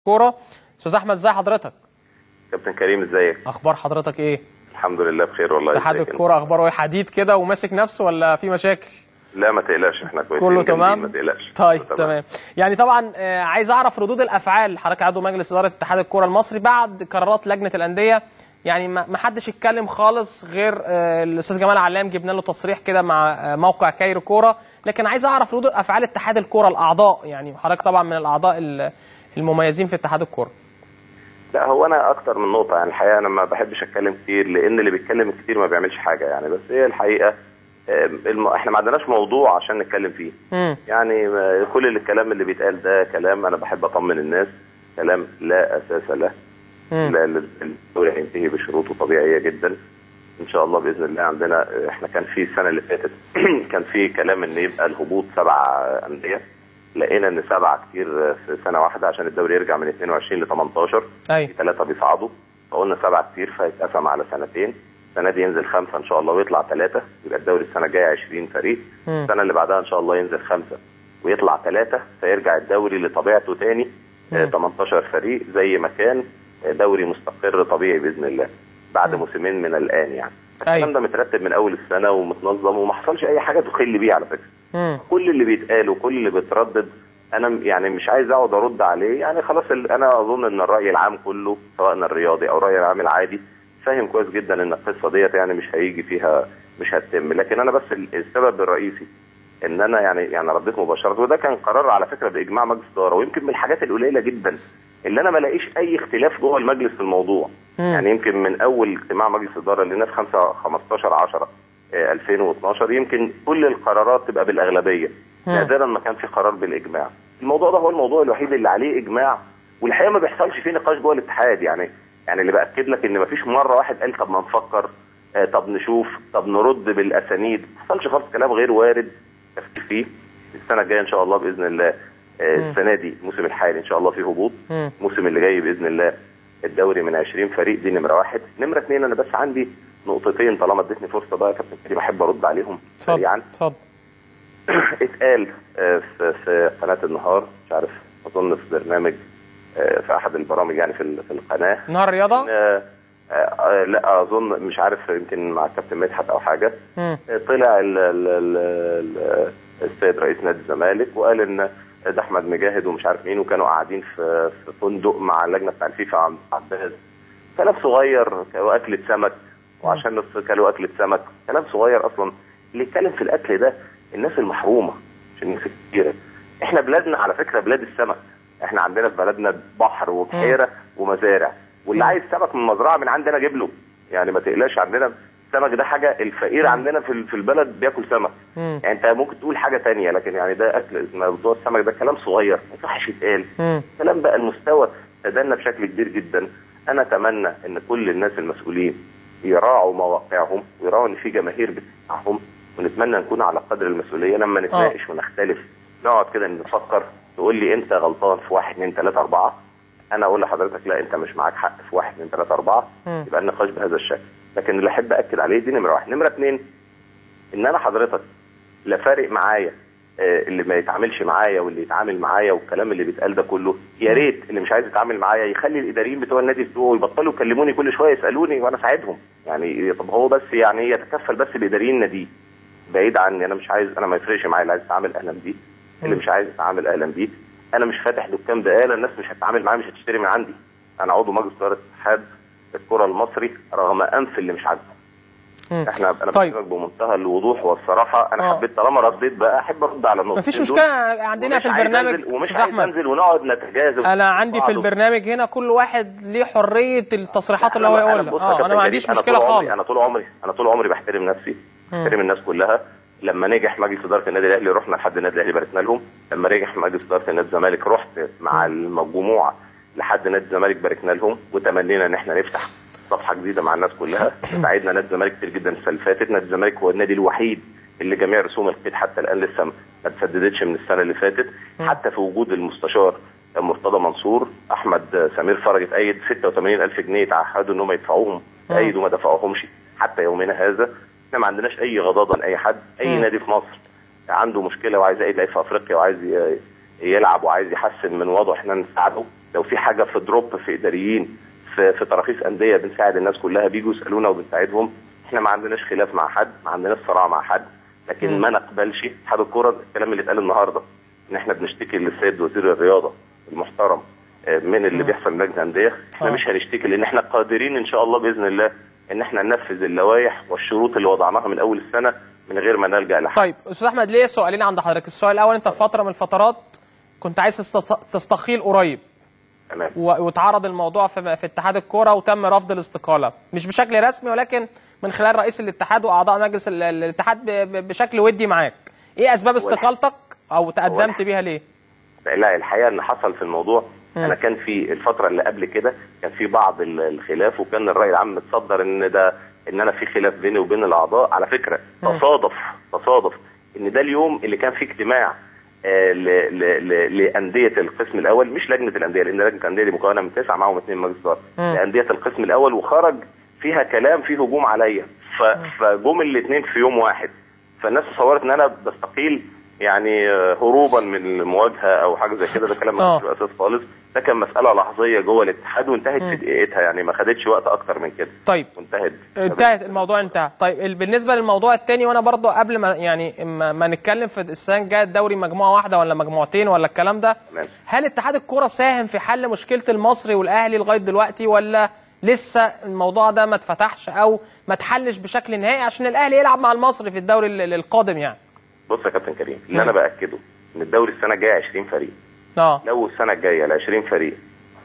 كوره استاذ احمد ازي حضرتك كابتن كريم ازيك اخبار حضرتك ايه الحمد لله بخير والله اتحاد ازيك انت؟ الكوره اخباره ايه حديد كده وماسك نفسه ولا في مشاكل لا ما تقلقش احنا كويسين كله جامدين، تمام ما تقلقش طيب كله تمام يعني طبعا آه، عايز اعرف ردود الافعال حضرتك عضو مجلس اداره اتحاد الكوره المصري بعد قرارات لجنه الانديه يعني ما ما حدش اتكلم خالص غير آه، الاستاذ جمال علام جبنا له تصريح كده مع آه، موقع كايرو كوره لكن عايز اعرف ردود افعال اتحاد الكوره الاعضاء يعني حضرتك طبعا من الاعضاء ال- المميزين في اتحاد الكوره لا هو انا اكتر من نقطه يعني الحقيقه انا ما بحبش اتكلم كتير لان اللي بيتكلم كتير ما بيعملش حاجه يعني بس هي الحقيقه آم، الم... احنا ما عندناش موضوع عشان نتكلم فيه امم يعني آه، كل اللي- الكلام اللي بيتقال ده كلام انا بحب اطمن الناس كلام لا اساس له مم. لا ال- الدوري هينتهي بشروطه طبيعيه جدا ان شاء الله باذن الله عندنا احنا كان في السنه اللي فاتت كان في كلام ان يبقى الهبوط سبع انديه لقينا ان سبعه كتير في سنه واحده عشان الدوري يرجع من 22 ل 18 اي في ثلاثه بيصعدوا فقلنا سبعه كتير فيتقسم على سنتين السنه دي ينزل خمسه ان شاء الله ويطلع ثلاثه يبقى الدوري السنه الجايه 20 فريق مم. السنه اللي بعدها ان شاء الله ينزل خمسه ويطلع ثلاثه فيرجع الدوري لطبيعته تاني آه، مم. 18 فريق زي ما كان آه، دوري مستقر طبيعي باذن الله بعد موسمين من الان يعني أيوة. الكلام ده مترتب من اول السنه ومتنظم وما حصلش اي حاجه تخل بيه على فكره امم كل اللي بيتقال وكل اللي بيتردد انا م- يعني مش عايز اقعد ارد عليه يعني خلاص ال- انا اظن ان الراي العام كله سواء الرياضي او الراي العام العادي فاهم كويس جدا ان القصه ديت يعني مش هيجي فيها مش هتتم لكن انا بس ال- السبب الرئيسي ان انا يعني يعني رديت مباشره وده كان قرار على فكره باجماع مجلس الاداره ويمكن من الحاجات القليله جدا اللي انا ما لاقيش اي اختلاف جوه المجلس في الموضوع مم. يعني يمكن من اول اجتماع مجلس الاداره اللي لنا في 5 15 10 آه، 2012 يمكن كل القرارات تبقى بالاغلبيه مم. نادرا ما كان في قرار بالاجماع الموضوع ده هو الموضوع الوحيد اللي عليه اجماع والحقيقه ما بيحصلش فيه نقاش جوه الاتحاد يعني يعني اللي باكد لك ان ما فيش مره واحد قال طب ما نفكر آه، طب نشوف طب نرد بالاسانيد ما حصلش خالص كلام غير وارد تفكير فيه السنه الجايه ان شاء الله باذن الله آه، مم. السنه دي الموسم الحالي ان شاء الله فيه هبوط مم. الموسم اللي جاي باذن الله الدوري من 20 فريق دي نمره واحد نمره اثنين انا بس عندي نقطتين طالما اديتني فرصه بقى يا كابتن كريم احب ارد عليهم اتفضل سريعا اتفضل اتقال آه، في في قناه النهار مش عارف اظن في برنامج آه، في احد البرامج يعني في ال- في القناه نهار الرياضه آه، آه، آه، لا اظن مش عارف يمكن مع الكابتن مدحت او حاجه امم آه، طلع ال ال ال ال السيد رئيس نادي الزمالك وقال ان ده احمد مجاهد ومش عارف مين وكانوا قاعدين في في فندق مع اللجنه بتاع الفيفا عند عباس كلام صغير واكله سمك وعشان نص كلوا اكله سمك كلام صغير اصلا اللي يتكلم في الاكل ده الناس المحرومه مش الناس الكبيره احنا بلادنا على فكره بلاد السمك احنا عندنا في بلدنا بحر وبحيره ومزارع واللي مم. عايز سمك من مزرعه من عندنا اجيب له يعني ما تقلقش عندنا السمك ده حاجه الفقير عندنا في في البلد بياكل سمك مم. يعني انت ممكن تقول حاجه تانية لكن يعني ده اكل موضوع السمك ده كلام صغير ما يصحش يتقال مم. كلام بقى المستوى تدنى بشكل كبير جدا انا اتمنى ان كل الناس المسؤولين يراعوا مواقعهم ويراعوا ان في جماهير بتسمعهم ونتمنى نكون على قدر المسؤوليه لما نتناقش ونختلف نقعد كده نفكر تقول لي انت غلطان في واحد اثنين ثلاثه اربعه انا اقول لحضرتك لا انت مش معاك حق في واحد اثنين ثلاثه اربعه مم. يبقى النقاش بهذا الشكل لكن اللي احب اكد عليه دي نمره واحد نمره اثنين ان انا حضرتك لا فارق معايا آه، اللي ما يتعاملش معايا واللي يتعامل معايا والكلام اللي بيتقال ده كله يا ريت اللي مش عايز يتعامل معايا يخلي الاداريين بتوع النادي بتوعه يبطلوا يكلموني كل شويه يسالوني وانا اساعدهم يعني طب هو بس يعني يتكفل بس باداريين ناديه بعيد عني انا مش عايز انا ما يفرقش معايا اللي عايز يتعامل اهلا بيه اللي مش عايز يتعامل اهلا بيه انا مش فاتح دكان بقاله الناس مش هتتعامل معايا مش هتشتري من عندي انا عضو مجلس اداره اتحاد الكره المصري رغم انف اللي مش عاجبه مم. احنا انا طيب. بكلمك بمنتهى الوضوح والصراحه انا آه. حبيت طالما رديت بقى احب ارد على النقطتين مفيش دول. مشكله عندنا ومش في عايز البرنامج أنزل ومش استاذ عايز احمد انزل ونقعد نتجاذب انا عندي في بعض. البرنامج هنا كل واحد ليه حريه التصريحات اللي هو أنا- أنا يقولها بص يا اه كابتن انا ما عنديش كريم، مشكله طول عمري- خالص انا طول عمري انا طول عمري بحترم نفسي بحترم الناس كلها لما نجح مجلس اداره النادي الاهلي رحنا لحد النادي الاهلي باركنا لهم لما نجح مجلس اداره النادي الزمالك رحت مع المجموعه لحد نادي الزمالك باركنا لهم وتمنينا ان احنا نفتح صفحه جديده مع الناس كلها ساعدنا نادي الزمالك كتير جدا السنه اللي فاتت نادي الزمالك هو النادي الوحيد اللي جميع رسوم القيد حتى الان لسه ما اتسددتش من السنه اللي فاتت حتى في وجود المستشار مرتضى منصور احمد سمير فرج اتأيد 86000 جنيه تعهدوا ان هم يدفعوهم تأيدوا ما دفعوهمش حتى يومنا هذا احنا ما عندناش اي غضاضه من اي حد اي مم. نادي في مصر عنده مشكله وعايز اي لعيب في افريقيا وعايز ي- يلعب وعايز يحسن من وضعه احنا نساعده لو في حاجه في دروب في اداريين في في تراخيص انديه بنساعد الناس كلها بيجوا يسالونا وبنساعدهم احنا ما عندناش خلاف مع حد ما عندناش صراع مع حد لكن ما نقبلش اتحاد الكوره الكلام اللي اتقال النهارده ان احنا بنشتكي للسيد وزير الرياضه المحترم آه، من اللي بيحصل في لجنه الانديه احنا آه. مش هنشتكي لان احنا قادرين ان شاء الله باذن الله ان احنا ننفذ اللوائح والشروط اللي وضعناها من اول السنه من غير ما نلجا لحد طيب استاذ احمد ليه سؤالين عند حضرتك السؤال الاول انت في فتره من الفترات كنت عايز تست- تستقيل قريب تمام و- واتعرض الموضوع في, في اتحاد الكوره وتم رفض الاستقاله مش بشكل رسمي ولكن من خلال رئيس الاتحاد واعضاء مجلس ال- ال- الاتحاد ب- ب- بشكل ودي معاك ايه اسباب استقالتك او تقدمت بيها ليه لا الحقيقه ان حصل في الموضوع انا كان في الفتره اللي قبل كده كان في بعض ال- الخلاف وكان الراي العام متصدر ان ده ان انا في خلاف بيني وبين الاعضاء على فكره تصادف تصادف ان ده اليوم اللي كان فيه اجتماع آه، ل- ل- ل- لانديه القسم الاول مش لجنه الانديه لان لجنه الانديه دي مكونه من تسعه معاهم اثنين مجلس اداره لانديه القسم الاول وخرج فيها كلام فيه هجوم عليا ف- فجم الاثنين في يوم واحد فالناس تصورت ان انا بستقيل يعني آه، هروبا من المواجهه او حاجه زي كده ده كلام آه. مش له اساس خالص ده كان مساله لحظيه جوه الاتحاد وانتهت في دقيقتها يعني ما خدتش وقت اكتر من كده طيب وانتهت انتهت الموضوع انتهى طيب ال- بالنسبه للموضوع الثاني وانا برضو قبل ما يعني ما, ما نتكلم في السنه الجايه الدوري مجموعه واحده ولا مجموعتين ولا الكلام ده تمام. هل اتحاد الكوره ساهم في حل مشكله المصري والاهلي لغايه دلوقتي ولا لسه الموضوع ده ما اتفتحش او ما اتحلش بشكل نهائي عشان الاهلي يلعب مع المصري في الدوري ال- القادم يعني بص يا كابتن كريم اللي انا باكده ان الدوري السنه الجايه 20 فريق اه لو السنه الجايه ال 20 فريق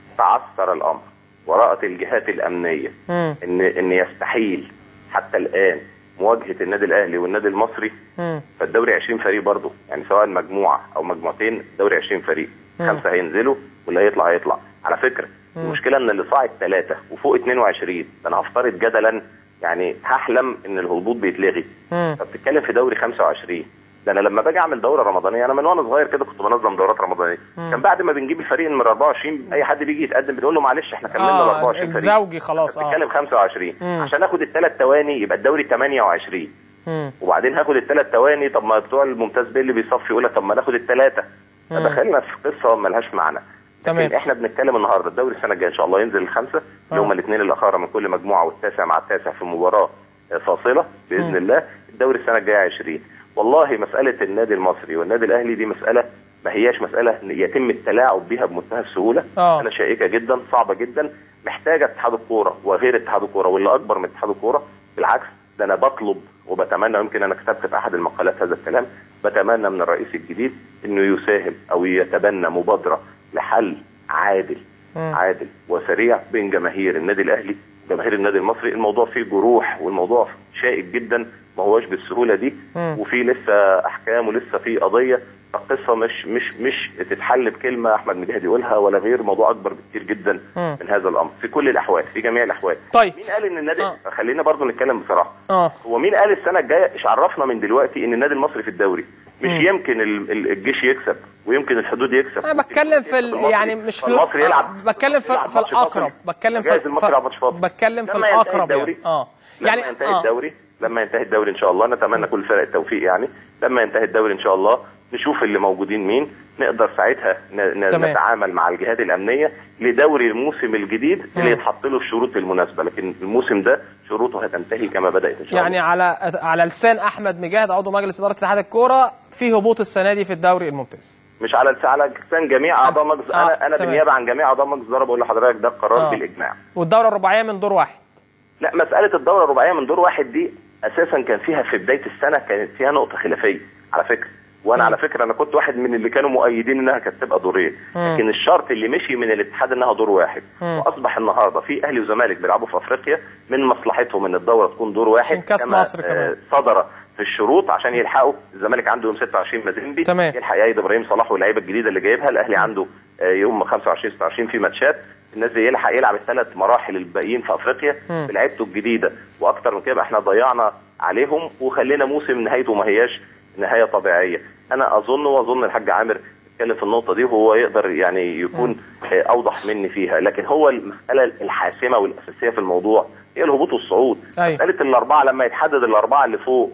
تعثر الامر ورأت الجهات الامنيه مم. ان ان يستحيل حتى الان مواجهه النادي الاهلي والنادي المصري مم. فالدوري 20 فريق برضه يعني سواء مجموعه او مجموعتين الدوري 20 فريق خمسه هينزلوا واللي هيطلع هيطلع على فكره المشكله ان اللي صاعد ثلاثه وفوق 22 ده انا هفترض جدلا يعني هحلم ان الهبوط بيتلغي مم. فبتتكلم في دوري 25 ده انا لما باجي اعمل دوره رمضانيه انا من وانا صغير كده كنت بنظم دورات رمضانيه كان بعد ما بنجيب الفريق من 24 اي حد بيجي يتقدم بنقول له معلش احنا كملنا ال اه 24 فريق الزوجي خلاص اه بتتكلم 25 عشان اخد الثلاث تواني يبقى الدوري 28 مم. وبعدين هاخد الثلاث تواني طب ما بتوع الممتاز بيه اللي بيصفي يقول لك طب ما ناخد الثلاثه فدخلنا في قصه ملهاش معنى تمام. لكن احنا بنتكلم النهارده الدوري السنه الجايه ان شاء الله ينزل الخمسه اللي هم الاثنين الاخاره من كل مجموعه والتاسع مع التاسع في مباراه فاصله باذن الله الدوري السنه الجايه 20 والله مساله النادي المصري والنادي الاهلي دي مساله ما هياش مساله يتم التلاعب بها بمنتهى السهوله آه. مساله شائكه جدا صعبه جدا محتاجه اتحاد الكوره وغير اتحاد الكوره واللي اكبر من اتحاد الكوره بالعكس ده انا بطلب وبتمنى يمكن انا كتبت في احد المقالات هذا الكلام بتمنى من الرئيس الجديد انه يساهم او يتبنى مبادره لحل عادل عادل وسريع بين جماهير النادي الاهلي وجماهير النادي المصري الموضوع فيه جروح والموضوع شائك جدا ما هوش بالسهوله دي وفي لسه احكام ولسه في قضيه القصه مش مش مش تتحل بكلمه احمد مجاهد يقولها ولا غير موضوع اكبر بكتير جدا من هذا الامر في كل الاحوال في جميع الاحوال طيب. مين قال ان النادي آه. خلينا برضو نتكلم بصراحه اه هو مين قال السنه الجايه ايش عرفنا من دلوقتي ان النادي المصري في الدوري مش يمكن ال- ال- الجيش يكسب ويمكن الحدود يكسب انا بتكلم في ال... المصري- يعني مش في ال- المصري يلعب آه، بتكلم في, يلعب في ماتش الاقرب فاصل. بتكلم في جايز المصري يلعب ماتش فاصل. بتكلم في لما ينتهي الاقرب الدوري- يعني اه لما يعني ينتهي آه. الدوري لما ينتهي الدوري ان شاء الله نتمنى كل فرق التوفيق يعني لما ينتهي الدوري ان شاء الله نشوف اللي موجودين مين نقدر ساعتها ن- ن- تمام. نتعامل مع الجهات الامنيه لدوري الموسم الجديد اللي يتحط له الشروط المناسبه لكن الموسم ده شروطه هتنتهي كما بدات ان شاء يعني الله على على لسان احمد مجاهد عضو مجلس اداره اتحاد الكوره في هبوط السنه دي في الدوري الممتاز مش على على لسان جميع اعضاء على- مجلس آه، انا انا تمام. بالنيابه عن جميع اعضاء مجلس الاداره بقول لحضرتك ده قرار آه. بالاجماع والدوره الرباعيه من دور واحد لا مسألة الدورة الرباعية من دور واحد دي أساسا كان فيها في بداية السنة كانت فيها نقطة خلافية على فكرة وأنا على فكرة أنا كنت واحد من اللي كانوا مؤيدين إنها كانت تبقى دورين لكن الشرط اللي مشي من الاتحاد إنها دور واحد وأصبح النهاردة في أهلي وزمالك بيلعبوا في أفريقيا من مصلحتهم إن الدورة تكون دور واحد عشان كأس كما، مصر كمان. آه، صدر في الشروط عشان يلحقوا الزمالك عنده يوم 26 مازيمبي تمام. يلحق يايد ابراهيم صلاح واللعيبه الجديده اللي جايبها الاهلي عنده آه، يوم 25 26 في ماتشات الناس دي يلحق يلعب الثلاث مراحل الباقيين في افريقيا بلعيبته الجديده واكتر من كده يبقى احنا ضيعنا عليهم وخلينا موسم نهايته ما هياش نهايه طبيعيه انا اظن واظن الحاج عامر اتكلم في النقطه دي وهو يقدر يعني يكون آه، اوضح مني فيها لكن هو المساله الحاسمه والاساسيه في الموضوع هي الهبوط والصعود أيوة. مساله الاربعه لما يتحدد الاربعه اللي فوق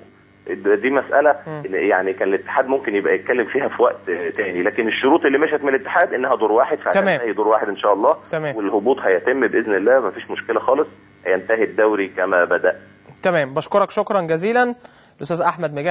دي مساله يعني كان الاتحاد ممكن يبقى يتكلم فيها في وقت تاني لكن الشروط اللي مشت من الاتحاد انها دور واحد تمام. فهتنتهي دور واحد ان شاء الله تمام. والهبوط هيتم باذن الله مفيش مشكله خالص هينتهي الدوري كما بدا تمام بشكرك شكرا جزيلا الاستاذ احمد مجاهد